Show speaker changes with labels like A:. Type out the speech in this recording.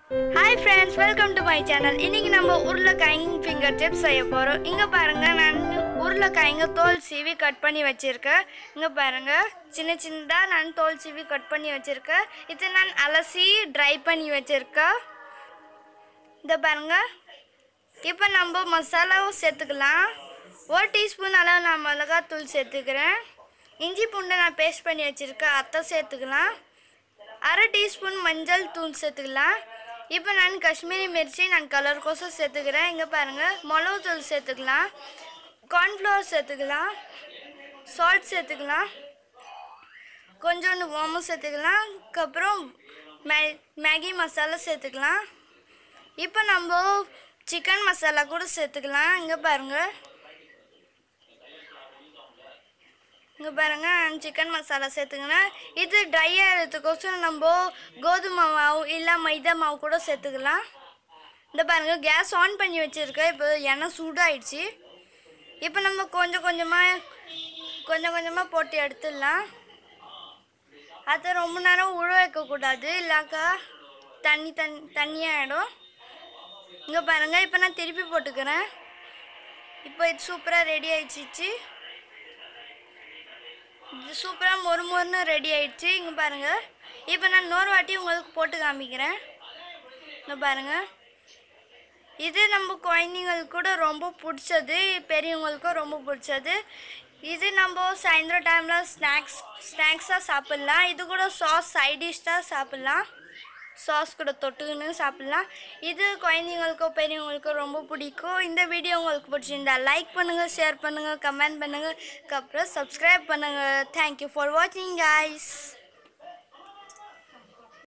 A: hi friends welcome to my channel இன்னைக்கு நம்ம உருளைக்காய்ங்க finger chips செய்ய போகிறோம் இங்கே பாருங்க நான் உருளைக்காய்ங்க தோல் சீவி கட் பண்ணி வச்சுருக்கேன் இங்கே பாருங்க சின்ன சின்னதாக நான் தோல் சீவி கட் பண்ணி வச்சுருக்கேன் இது நான் அலசி ட்ரை பண்ணி வச்சுருக்கேன் இதை பாருங்க இப்போ நம்ம மசாலாவும் சேர்த்துக்கலாம் ஒரு டீஸ்பூன் அளவு நான் மிளகாத்தூள் சேர்த்துக்கிறேன் இஞ்சி பூண்டை நான் பேஸ்ட் பண்ணி வச்சுருக்கேன் அத்தை சேர்த்துக்கலாம் அரை டீஸ்பூன் மஞ்சள் தூள் சேர்த்துக்கலாம் இப்போ நான் காஷ்மீரி மிர்ச்சி நான் கலர் கோசம் சேர்த்துக்கிறேன் இங்கே பாருங்கள் மிளகு தூள் சேர்த்துக்கலாம் கார்ன்ஃப்ளவர் சேர்த்துக்கலாம் சால்ட் சேர்த்துக்கலாம் கொஞ்சோண்டு ஓமம் சேர்த்துக்கலாம் அதுக்கப்புறம் மே மேகி மசாலா சேர்த்துக்கலாம் இப்போ நம்ம சிக்கன் மசாலா கூட சேர்த்துக்கலாம் இங்கே பாருங்கள் இங்கே பாருங்க சிக்கன் மசாலா சேர்த்துக்கினேன் இது ட்ரை ஆகிறதுக்கோசரம் நம்ம கோதுமை மாவு இல்லை மைதா மாவு கூட சேர்த்துக்கலாம் இந்த பாருங்க கேஸ் ஆன் பண்ணி வச்சுருக்கேன் இப்போ எண்ணெய் சூடாயிடுச்சு இப்போ நம்ம கொஞ்சம் கொஞ்சமாக கொஞ்சம் கொஞ்சமாக போட்டு எடுத்துடலாம் அதை ரொம்ப நேரம் உழ வைக்கக்கூடாது இல்லாக்கா தண்ணி தண்ணி தண்ணியாகிடும் இங்கே பாருங்கள் இப்போ நான் திருப்பி போட்டுக்கிறேன் இப்போ இது சூப்பராக ரெடி ஆயிடுச்சு இது சூப்பராக மொறு மொறுன்னு ரெடி ஆயிடுச்சு இங்கே பாருங்கள் இப்போ நான் இன்னொரு வாட்டி உங்களுக்கு போட்டு காமிக்கிறேன் இங்கே பாருங்கள் இது நம்ம குழந்தைங்களுக்கு கூட ரொம்ப பிடிச்சது பெரியவங்களுக்கும் ரொம்ப பிடிச்சது இது நம்ம சாயந்தரம் டைமில் ஸ்நாக்ஸ் ஸ்நாக்ஸாக சாப்பிட்லாம் இது கூட சாஸ் சைட் டிஷ்ஷாக சாப்பிட்லாம் சாஸ் கூட தொட்டுக்கின்னு சாப்பிட்லாம் இது குழந்தைங்களுக்கோ பெரியவங்களுக்கோ ரொம்ப பிடிக்கும் இந்த வீடியோ உங்களுக்கு பிடிச்சிருந்தா லைக் பண்ணுங்கள் ஷேர் பண்ணுங்கள் கமெண்ட் பண்ணுங்கள் அதுக்கப்புறம் சப்ஸ்கிரைப் பண்ணுங்கள் தேங்க்யூ ஃபார் வாட்சிங் guys